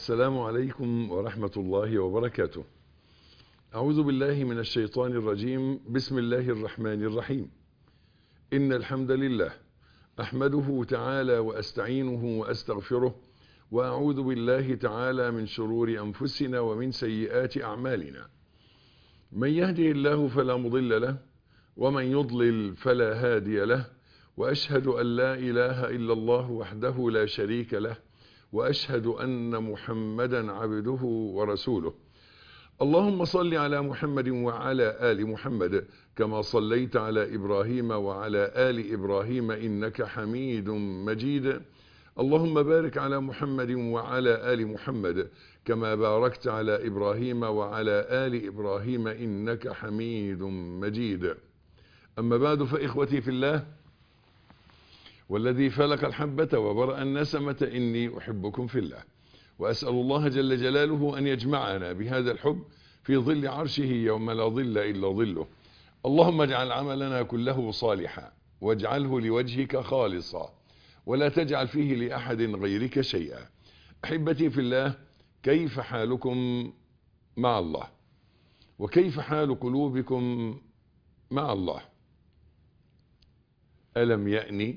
السلام عليكم ورحمة الله وبركاته أعوذ بالله من الشيطان الرجيم بسم الله الرحمن الرحيم إن الحمد لله أحمده تعالى وأستعينه وأستغفره وأعوذ بالله تعالى من شرور أنفسنا ومن سيئات أعمالنا من يهده الله فلا مضل له ومن يضلل فلا هادي له وأشهد أن لا إله إلا الله وحده لا شريك له وأشهد أن محمدا عبده ورسوله اللهم صل على محمد وعلى آل محمد كما صليت على إبراهيم وعلى آل إبراهيم إنك حميد مجيد اللهم بارك على محمد وعلى آل محمد كما باركت على إبراهيم وعلى آل إبراهيم إنك حميد مجيد أما بعد فإخوتي في الله والذي فلق الحبة وبرأ النسمة إني أحبكم في الله وأسأل الله جل جلاله أن يجمعنا بهذا الحب في ظل عرشه يوم لا ظل إلا ظله اللهم اجعل عملنا كله صالحا واجعله لوجهك خالصا ولا تجعل فيه لأحد غيرك شيئا أحبتي في الله كيف حالكم مع الله وكيف حال قلوبكم مع الله ألم يأني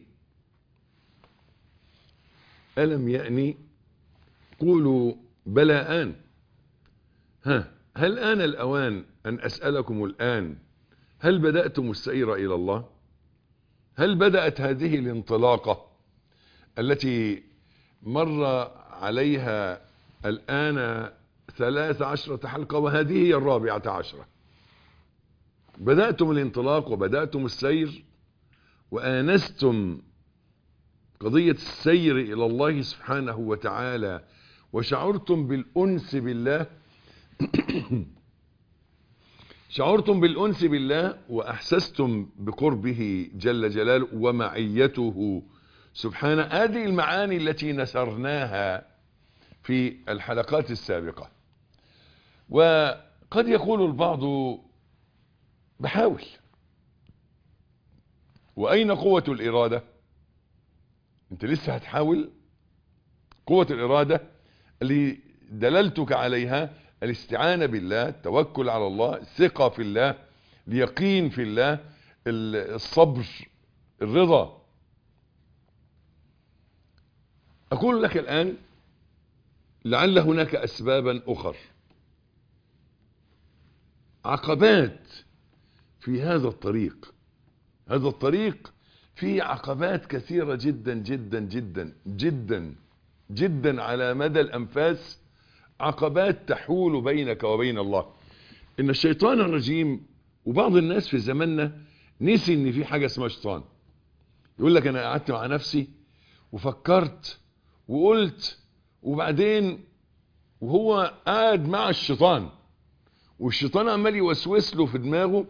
ألم يأني قولوا بلى آن ها هل آن الأوان أن أسألكم الآن هل بدأتم السير إلى الله هل بدأت هذه الانطلاقة التي مر عليها الآن ثلاث عشرة حلقة وهذه هي الرابعة عشرة بدأتم الانطلاق وبدأتم السير وآنستم قضية السير إلى الله سبحانه وتعالى وشعرتم بالأنس بالله شعرتم بالأنس بالله وأحسستم بقربه جل جلاله ومعيته سبحانه هذه المعاني التي نسرناها في الحلقات السابقة وقد يقول البعض بحاول وأين قوة الإرادة انت لسه هتحاول قوة الإرادة اللي دللتك عليها الاستعانة بالله التوكل على الله الثقة في الله اليقين في الله الصبر الرضا أقول لك الآن لعل هناك أسبابا أخر عقبات في هذا الطريق هذا الطريق فيه عقبات كثيرة جدا جدا جدا جدا جدا على مدى الأنفاس عقبات تحول بينك وبين الله إن الشيطان الرجيم وبعض الناس في زماننا نسي إن في حاجة اسمها شيطان يقول لك أنا قعدت مع نفسي وفكرت وقلت وبعدين وهو قاعد مع الشيطان والشيطان عمال يوسوس له في دماغه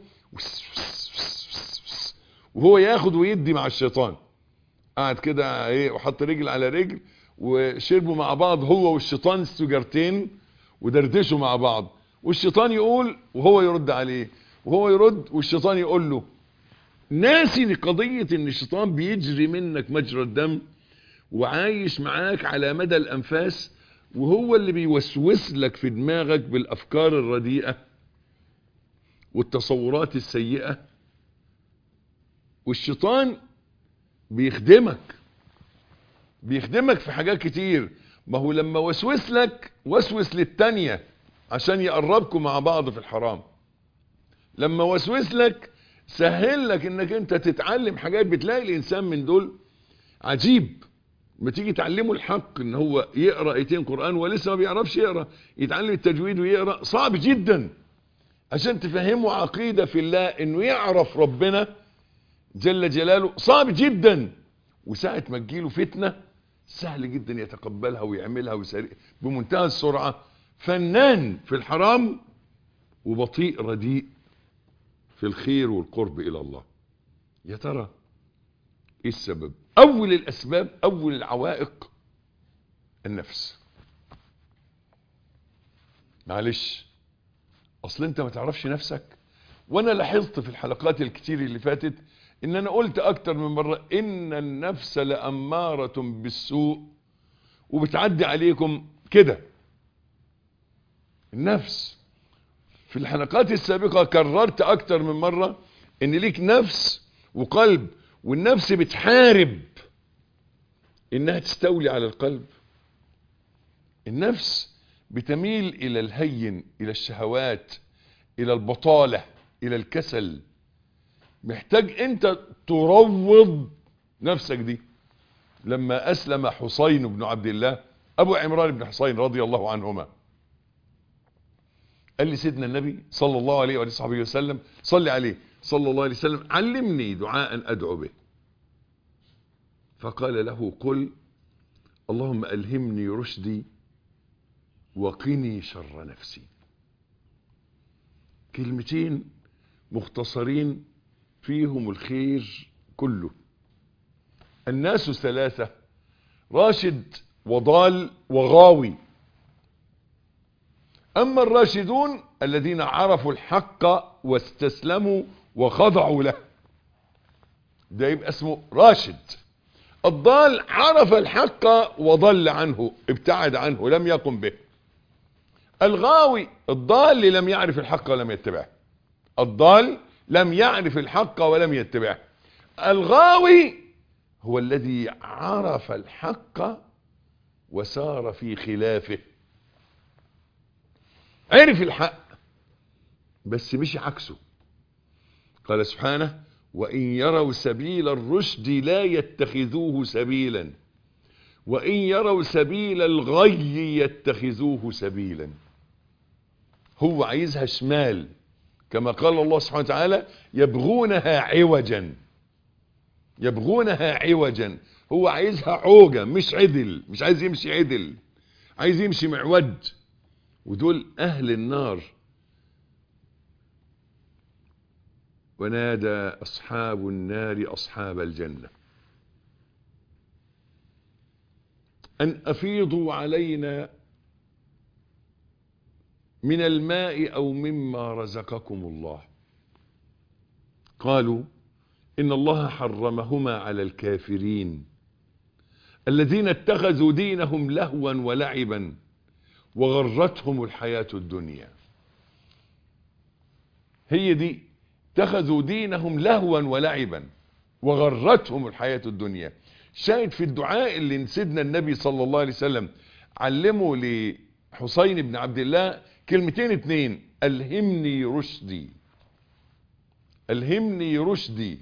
وهو ياخد ويدي مع الشيطان قاعد كده ايه وحط رجل على رجل وشربوا مع بعض هو والشيطان سجارتين ودردشوا مع بعض والشيطان يقول وهو يرد عليه وهو يرد والشيطان يقول له ناسي قضية ان الشيطان بيجري منك مجرى الدم وعايش معاك على مدى الانفاس وهو اللي بيوسوس لك في دماغك بالافكار الرديئة والتصورات السيئة والشيطان بيخدمك بيخدمك في حاجات كتير ما هو لما وسوس لك وسوس للتانية عشان يقربكم مع بعض في الحرام لما وسوس لك سهل لك انك انت تتعلم حاجات بتلاقي الانسان من دول عجيب ما تيجي تعلمه الحق ان هو يقرأ ايتين قرآن ولسه ما بيعرفش يقرأ يتعلم التجويد ويقرأ صعب جدا عشان تفهمه عقيدة في الله انه يعرف ربنا جل جلاله صعب جدا وساعة ما تجيله فتنة سهل جدا يتقبلها ويعملها ويسرق بمنتهى السرعة فنان في الحرام وبطيء رديء في الخير والقرب الى الله يا ترى ايه السبب اول الاسباب اول العوائق النفس معلش اصل انت ما تعرفش نفسك وانا لاحظت في الحلقات الكتير اللي فاتت ان انا قلت اكتر من مرة ان النفس لامارة بالسوء وبتعدي عليكم كده النفس في الحلقات السابقة كررت اكتر من مرة ان ليك نفس وقلب والنفس بتحارب انها تستولي على القلب النفس بتميل الى الهين الى الشهوات الى البطالة الى الكسل محتاج انت تروض نفسك دي لما اسلم حسين بن عبد الله ابو عمران بن حسين رضي الله عنهما قال لي سيدنا النبي صلى الله عليه وآله وصحبه وسلم صلي عليه صلى الله عليه وسلم علمني دعاء ادعو به فقال له قل اللهم ألهمني رشدي وقني شر نفسي كلمتين مختصرين فيهم الخير كله الناس ثلاثة راشد وضال وغاوي أما الراشدون الذين عرفوا الحق واستسلموا وخضعوا له ده يبقى اسمه راشد الضال عرف الحق وضل عنه ابتعد عنه لم يقم به الغاوي الضال لم يعرف الحق ولم يتبعه الضال لم يعرف الحق ولم يتبعه الغاوي هو الذي عرف الحق وسار في خلافه عرف الحق بس مش عكسه قال سبحانه وإن يروا سبيل الرشد لا يتخذوه سبيلا وإن يروا سبيل الغي يتخذوه سبيلا هو عايزها شمال كما قال الله سبحانه وتعالى يبغونها عوجا يبغونها عوجا هو عايزها عوجة مش عدل مش عايز يمشي عدل عايز يمشي معوج ودول أهل النار ونادى أصحاب النار أصحاب الجنة أن أفيضوا علينا من الماء أو مما رزقكم الله قالوا إن الله حرمهما على الكافرين الذين اتخذوا دينهم لهوا ولعبا وغرتهم الحياة الدنيا هي دي اتخذوا دينهم لهوا ولعبا وغرتهم الحياة الدنيا شاهد في الدعاء اللي سيدنا النبي صلى الله عليه وسلم علمه لحسين بن عبد الله كلمتين اتنين الهمني رشدي الهمني رشدي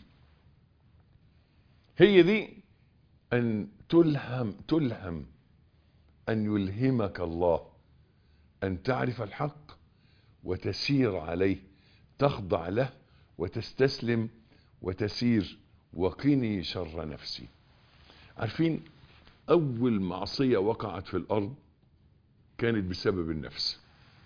هي دي ان تلهم تلهم ان يلهمك الله ان تعرف الحق وتسير عليه تخضع له وتستسلم وتسير وقني شر نفسي عارفين اول معصية وقعت في الارض كانت بسبب النفس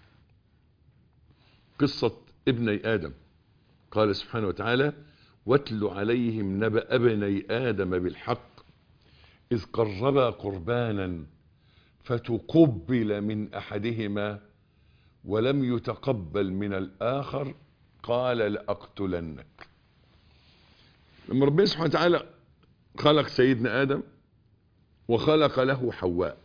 قصة ابني ادم قال سبحانه وتعالى واتل عليهم نبأ ابني ادم بالحق اذ قربا قربانا فتقبل من احدهما ولم يتقبل من الاخر قال لأقتلنك لما ربنا سبحانه وتعالى خلق سيدنا آدم وخلق له حواء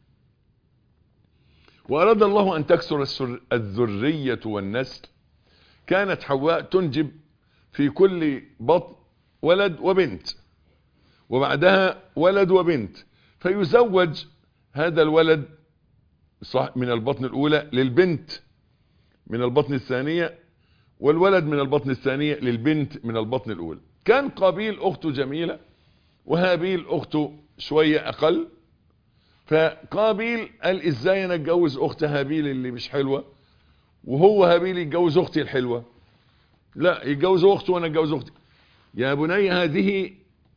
وأراد الله أن تكسر الذرية والنسل كانت حواء تنجب في كل بطن ولد وبنت وبعدها ولد وبنت فيزوج هذا الولد من البطن الأولى للبنت من البطن الثانية والولد من البطن الثانية للبنت من البطن الأولى كان قابيل أخته جميلة وهابيل أخته شوية أقل فقابيل قال إزاي أنا أتجوز أخت هابيل اللي مش حلوة وهو هابيل يتجوز أختي الحلوة لا يتجوز أخته وأنا أتجوز أختي يا بني هذه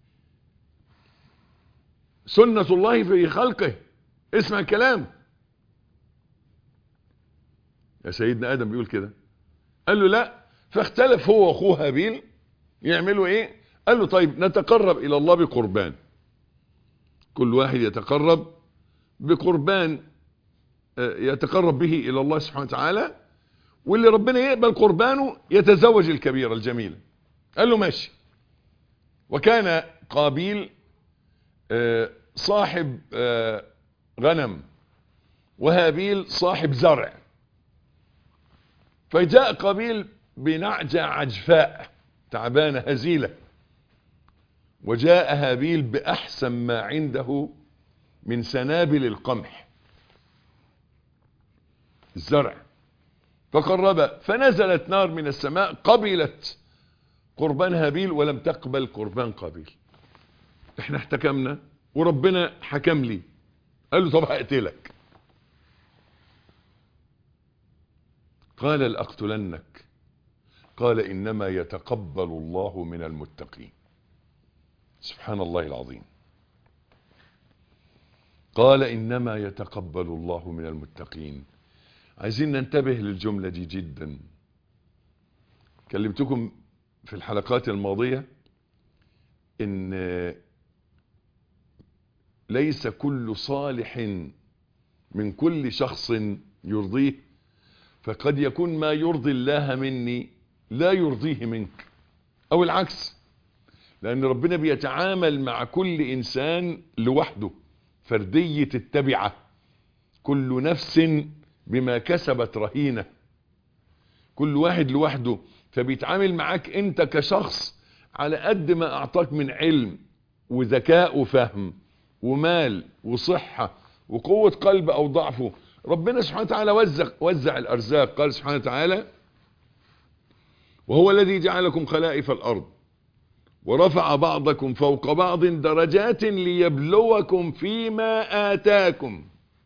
سنة الله في خلقه اسمع الكلام يا سيدنا آدم بيقول كده قال له لا فاختلف هو واخوه هابيل يعملوا ايه قال له طيب نتقرب الى الله بقربان كل واحد يتقرب بقربان يتقرب به الى الله سبحانه وتعالى واللي ربنا يقبل قربانه يتزوج الكبيرة الجميلة قال له ماشي وكان قابيل صاحب غنم وهابيل صاحب زرع فجاء قابيل بنعجة عجفاء تعبانة هزيلة وجاء هابيل بأحسن ما عنده من سنابل القمح الزرع فقرب فنزلت نار من السماء قبلت قربان هابيل ولم تقبل قربان قابيل احنا احتكمنا وربنا حكم لي قال له طب هقتلك قال لأقتلنك قال إنما يتقبل الله من المتقين سبحان الله العظيم قال إنما يتقبل الله من المتقين عايزين ننتبه للجملة دي جدا كلمتكم في الحلقات الماضية ان ليس كل صالح من كل شخص يرضيه فقد يكون ما يرضي الله مني لا يرضيه منك او العكس لان ربنا بيتعامل مع كل انسان لوحده فردية التبعة كل نفس بما كسبت رهينة كل واحد لوحده فبيتعامل معاك انت كشخص على قد ما اعطاك من علم وذكاء وفهم ومال وصحة وقوة قلب او ضعفه ربنا سبحانه وتعالى وزع, وزع الارزاق قال سبحانه وتعالى وهو الذي جعلكم خلائف الارض ورفع بعضكم فوق بعض درجات ليبلوكم فيما آتاكم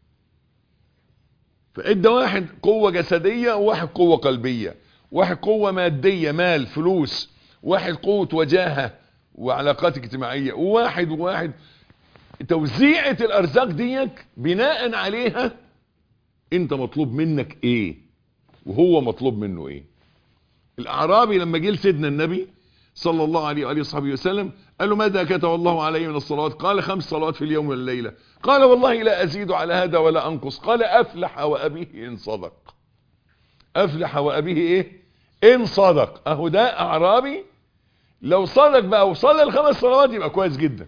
فإدى واحد قوة جسدية وواحد قوة قلبية واحد قوة مادية مال فلوس واحد قوة وجاهة وعلاقات اجتماعية وواحد وواحد توزيعة الأرزاق ديك بناء عليها انت مطلوب منك ايه وهو مطلوب منه ايه الأعرابي لما جه لسيدنا النبي صلى الله عليه وآله وصحبه وسلم قال له ماذا كتب الله عليه من الصلوات قال خمس صلوات في اليوم والليلة قال والله لا أزيد على هذا ولا أنقص قال أفلح وأبيه إن صدق أفلح وأبيه إيه إن صدق أهو ده أعرابي لو صدق بقى وصلى الخمس صلوات يبقى كويس جدا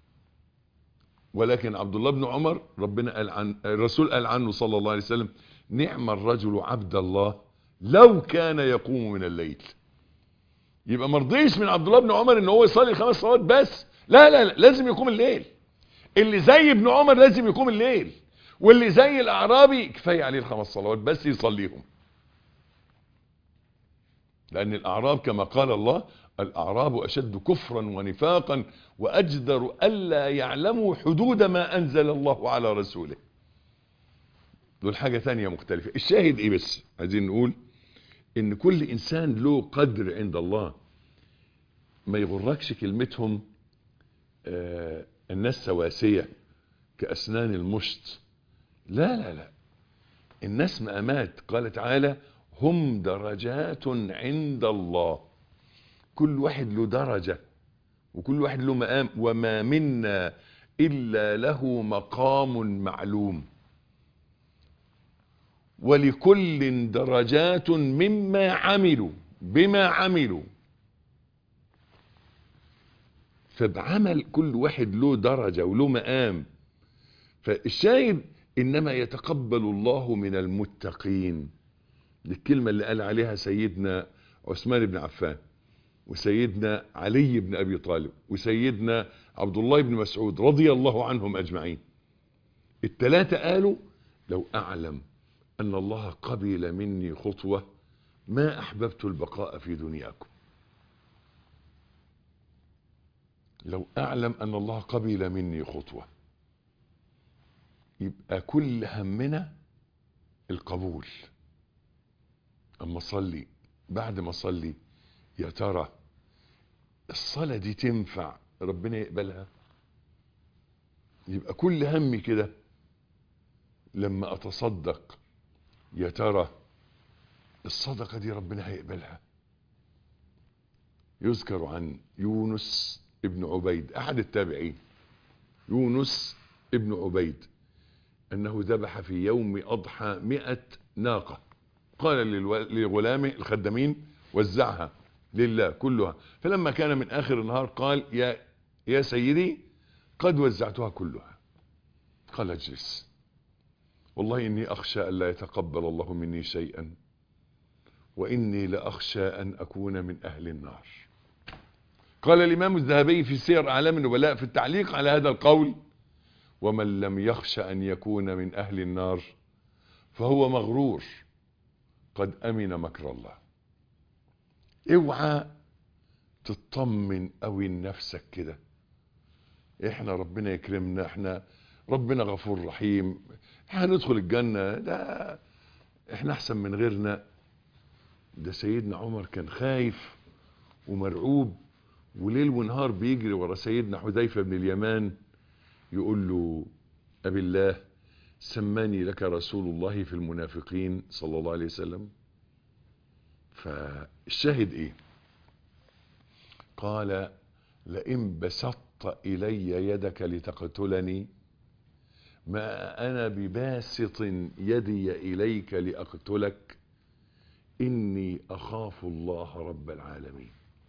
ولكن عبد الله بن عمر ربنا قال عن الرسول قال عنه صلى الله عليه وسلم نعم الرجل عبد الله لو كان يقوم من الليل يبقى مرضيش من عبد الله بن عمر ان هو يصلي خمس صلوات بس لا لا لا لازم يقوم الليل اللي زي ابن عمر لازم يقوم الليل واللي زي الاعرابي كفايه عليه الخمس صلوات بس يصليهم لان الاعراب كما قال الله الاعراب اشد كفرا ونفاقا واجدر الا يعلموا حدود ما انزل الله على رسوله دول حاجه ثانيه مختلفه الشاهد ايه بس عايزين نقول ان كل انسان له قدر عند الله ما يغركش كلمتهم آه الناس سواسية كأسنان المشط لا لا لا الناس مقامات قال تعالى هم درجات عند الله كل واحد له درجة وكل واحد له مقام وما منا إلا له مقام معلوم ولكل درجات مما عملوا بما عملوا فبعمل كل واحد له درجة وله مقام فالشاهد إنما يتقبل الله من المتقين دي الكلمة اللي قال عليها سيدنا عثمان بن عفان وسيدنا علي بن أبي طالب وسيدنا عبد الله بن مسعود رضي الله عنهم أجمعين التلاتة قالوا لو أعلم أن الله قبل مني خطوة ما أحببت البقاء في دنياكم لو أعلم أن الله قبل مني خطوة يبقى كل همنا القبول أما صلي بعد ما صلي يا ترى الصلاة دي تنفع ربنا يقبلها يبقى كل همي كده لما أتصدق يا ترى الصدقة دي ربنا هيقبلها يذكر عن يونس ابن عبيد احد التابعين يونس ابن عبيد انه ذبح في يوم اضحى مئة ناقة قال لغلامه الخدامين وزعها لله كلها فلما كان من اخر النهار قال يا يا سيدي قد وزعتها كلها قال اجلس والله اني اخشى الا يتقبل الله مني شيئا وإني لأخشى أن أكون من أهل النار قال الإمام الذهبي في سير أعلام النبلاء في التعليق على هذا القول ومن لم يخشى أن يكون من أهل النار فهو مغرور قد أمن مكر الله اوعى تطمن قوي لنفسك كده احنا ربنا يكرمنا احنا ربنا غفور رحيم هندخل الجنة ده احنا احسن من غيرنا ده سيدنا عمر كان خايف ومرعوب وليل ونهار بيجري ورا سيدنا حذيفة بن اليمان يقول له أبي الله سماني لك رسول الله في المنافقين صلى الله عليه وسلم فالشاهد ايه قال لئن بسطت إلي يدك لتقتلني ما أنا بباسط يدي إليك لأقتلك إني أخاف الله رب العالمين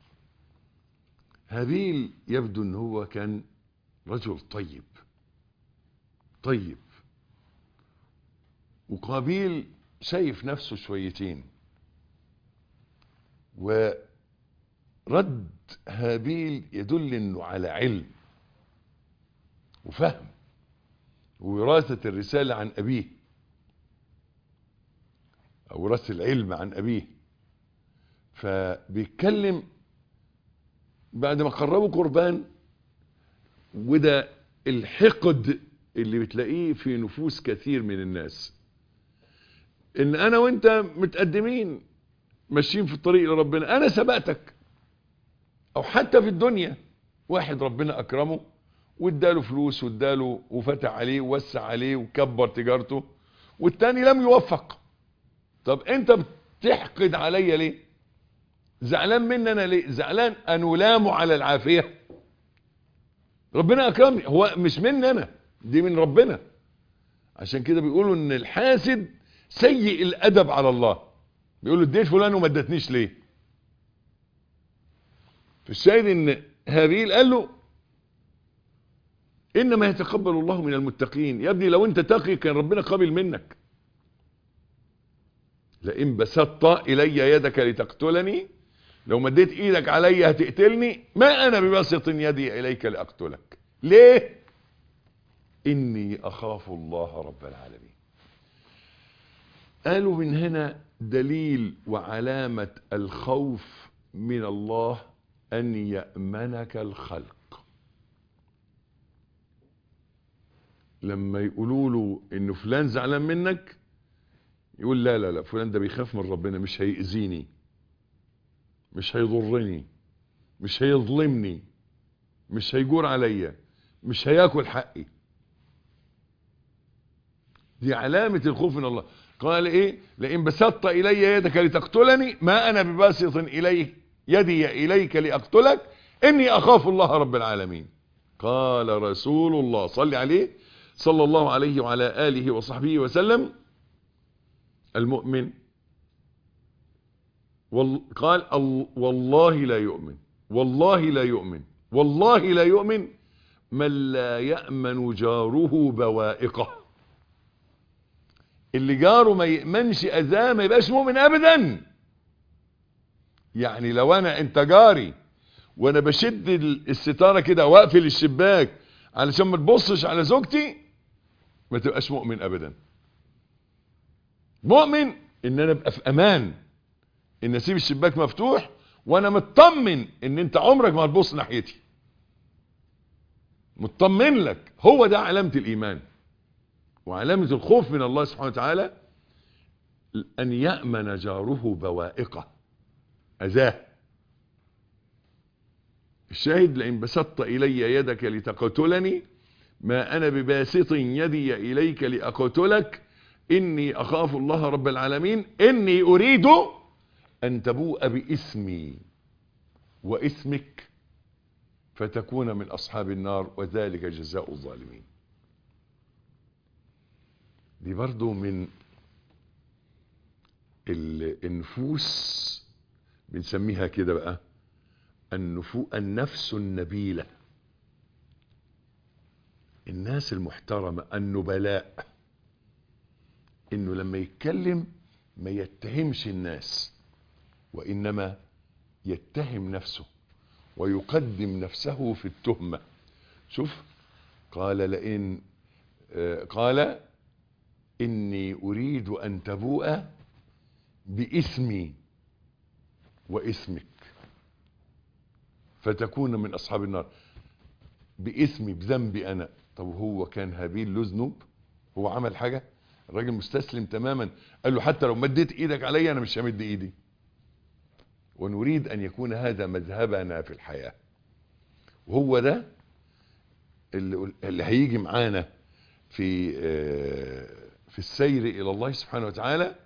هابيل يبدو أنه هو كان رجل طيب طيب وقابيل شايف نفسه شويتين ورد هابيل يدل انه على علم وفهم ووراثة الرسالة عن أبيه أو وراثة العلم عن أبيه فبيتكلم بعد ما قربوا قربان وده الحقد اللي بتلاقيه في نفوس كثير من الناس ان انا وانت متقدمين ماشيين في الطريق لربنا انا سبقتك او حتى في الدنيا واحد ربنا اكرمه واداله فلوس واداله وفتح عليه ووسع عليه وكبر تجارته والتاني لم يوفق طب انت بتحقد عليا ليه زعلان مني انا ليه زعلان ان الام على العافيه ربنا اكرمني هو مش مني انا دي من ربنا عشان كده بيقولوا ان الحاسد سيء الادب على الله بيقولوا اديت فلان وما ادتنيش ليه فالشاهد ان هابيل قال له انما يتقبل الله من المتقين يا ابني لو انت تقي كان ربنا قابل منك لئن بسطت الي يدك لتقتلني لو مديت ايدك علي هتقتلني ما انا ببسط يدي اليك لاقتلك ليه اني اخاف الله رب العالمين قالوا من هنا دليل وعلامة الخوف من الله ان يأمنك الخلق لما يقولوا له ان فلان زعلان منك يقول لا لا لا فلان ده بيخاف من ربنا مش هيأذيني مش هيضرني مش هيظلمني مش هيجور عليا مش هياكل حقي دي علامة الخوف من الله قال ايه لئن بسطت الي يدك لتقتلني ما انا بباسط الي يدي اليك لاقتلك اني اخاف الله رب العالمين قال رسول الله صل عليه صلى الله عليه وعلى اله وصحبه وسلم المؤمن قال والله لا يؤمن والله لا يؤمن والله لا يؤمن من لا يأمن جاره بوائقه اللي جاره ما يأمنش أذاه ما يبقاش مؤمن أبدا يعني لو أنا أنت جاري وأنا بشد الستارة كده وأقفل الشباك علشان ما تبصش على زوجتي ما تبقاش مؤمن أبدا مؤمن إن أنا أبقى في أمان إن أسيب الشباك مفتوح وأنا مطمن إن أنت عمرك ما هتبص ناحيتي مطمن لك هو ده علامة الإيمان وعلامة الخوف من الله سبحانه وتعالى أن يأمن جاره بوائقه أذاه الشاهد لئن بسطت إلي يدك لتقتلني ما أنا بباسط يدي إليك لأقتلك إني أخاف الله رب العالمين إني أريد أن تبوء باسمي واسمك فتكون من أصحاب النار وذلك جزاء الظالمين دي برضو من النفوس بنسميها كده بقى النفو النفس النبيلة الناس المحترمة النبلاء انه لما يتكلم ما يتهمش الناس وإنما يتهم نفسه ويقدم نفسه في التهمة شوف قال لئن آه، قال إني أريد أن تبوء بإثمي وإثمك فتكون من أصحاب النار بإثمي بذنبي أنا طب هو كان هابيل له ذنوب هو عمل حاجة الراجل مستسلم تماما قال له حتى لو مديت ايدك عليا انا مش همد ايدي ونريد ان يكون هذا مذهبنا في الحياة وهو ده اللي, اللي هيجي معانا في آه، في السير الى الله سبحانه وتعالى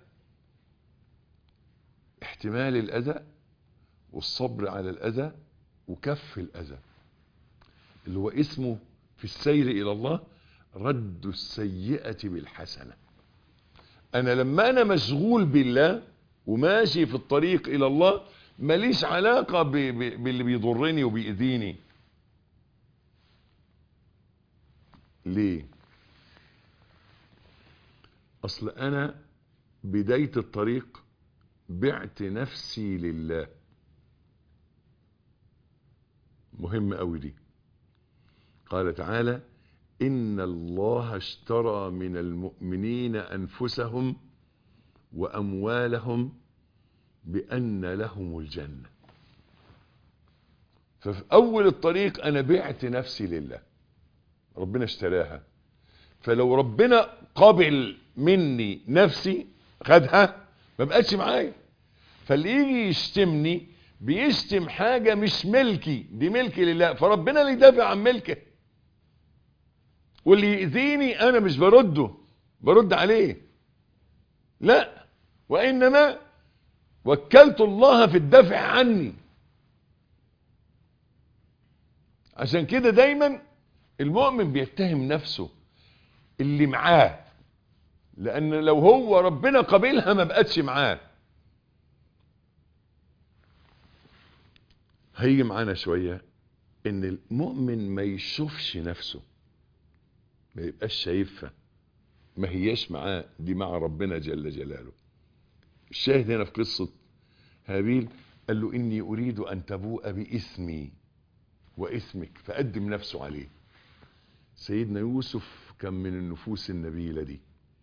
احتمال الاذى والصبر على الاذى وكف الاذى اللي هو اسمه في السير الى الله رد السيئة بالحسنة انا لما انا مشغول بالله وماشي في الطريق الى الله ماليش علاقة ب- ب- باللي بيضرني وبيأذيني ليه اصل انا بداية الطريق بعت نفسي لله مهم قوي دي قال تعالى إن الله اشترى من المؤمنين أنفسهم وأموالهم بأن لهم الجنة ففي أول الطريق أنا بعت نفسي لله ربنا اشتراها فلو ربنا قبل مني نفسي خدها ما بقتش معايا فاللي يجي يشتمني بيشتم حاجة مش ملكي دي ملكي لله فربنا اللي يدافع عن ملكه واللي يأذيني انا مش برده برد عليه لا وانما وكلت الله في الدفع عني عشان كده دايما المؤمن بيتهم نفسه اللي معاه لان لو هو ربنا قبلها ما بقتش معاه هيجي معانا شوية ان المؤمن ما يشوفش نفسه ما يبقاش شايفها ما هياش معاه دي مع ربنا جل جلاله الشاهد هنا في قصة هابيل قال له إني أريد أن تبوء بإثمي وإثمك فقدم نفسه عليه سيدنا يوسف كان من النفوس النبيلة دي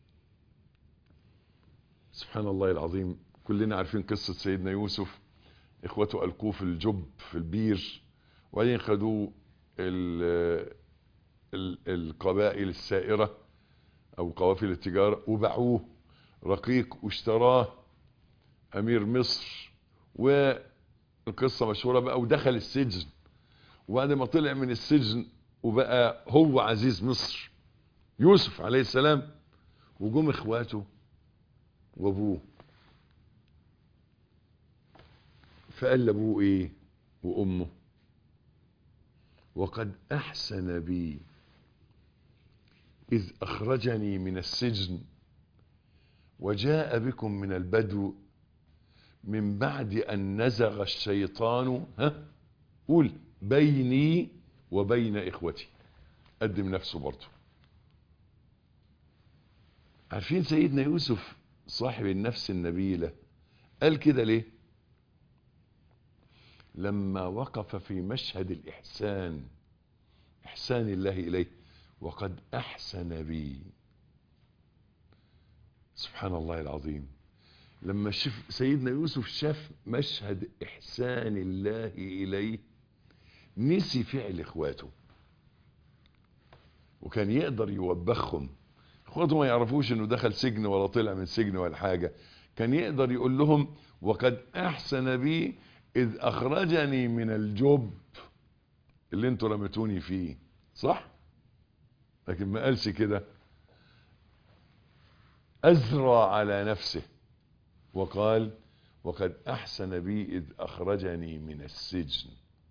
سبحان الله العظيم كلنا عارفين قصة سيدنا يوسف إخوته ألقوه في الجب في البير وبعدين خدوه ال- ال- القبائل السائرة او قوافل التجارة وباعوه رقيق واشتراه امير مصر والقصة مشهورة بقى ودخل السجن وبعد ما طلع من السجن وبقى هو عزيز مصر يوسف عليه السلام وجم اخواته وابوه فقال لابوه ايه وامه وقد احسن بي إذ أخرجني من السجن وجاء بكم من البدو من بعد أن نزغ الشيطان ها قول بيني وبين إخوتي قدم نفسه برضه عارفين سيدنا يوسف صاحب النفس النبيلة قال كده ليه لما وقف في مشهد الإحسان إحسان الله إليه وقد أحسن بي سبحان الله العظيم لما شف سيدنا يوسف شاف مشهد إحسان الله إليه نسي فعل إخواته وكان يقدر يوبخهم إخواته ما يعرفوش إنه دخل سجن ولا طلع من سجن ولا حاجة كان يقدر يقول لهم وقد أحسن بي إذ أخرجني من الجب اللي انتوا رمتوني فيه صح؟ لكن ما قالش كده أزرى على نفسه وقال وقد أحسن بي إذ أخرجني من السجن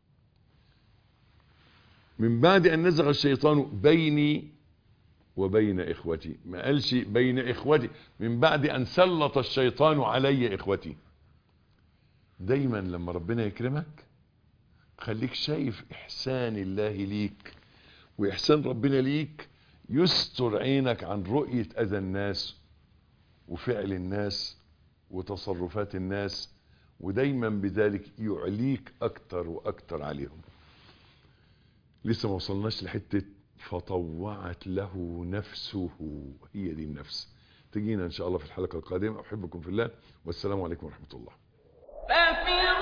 من بعد أن نزغ الشيطان بيني وبين إخوتي ما قالش بين إخوتي من بعد أن سلط الشيطان علي إخوتي دايما لما ربنا يكرمك خليك شايف إحسان الله ليك وإحسان ربنا ليك يستر عينك عن رؤية أذى الناس وفعل الناس وتصرفات الناس ودايما بذلك يعليك اكتر واكتر عليهم لسه ما وصلناش لحتة فطوعت له نفسه هي دي النفس تجينا ان شاء الله في الحلقة القادمة احبكم في الله والسلام عليكم ورحمة الله ففي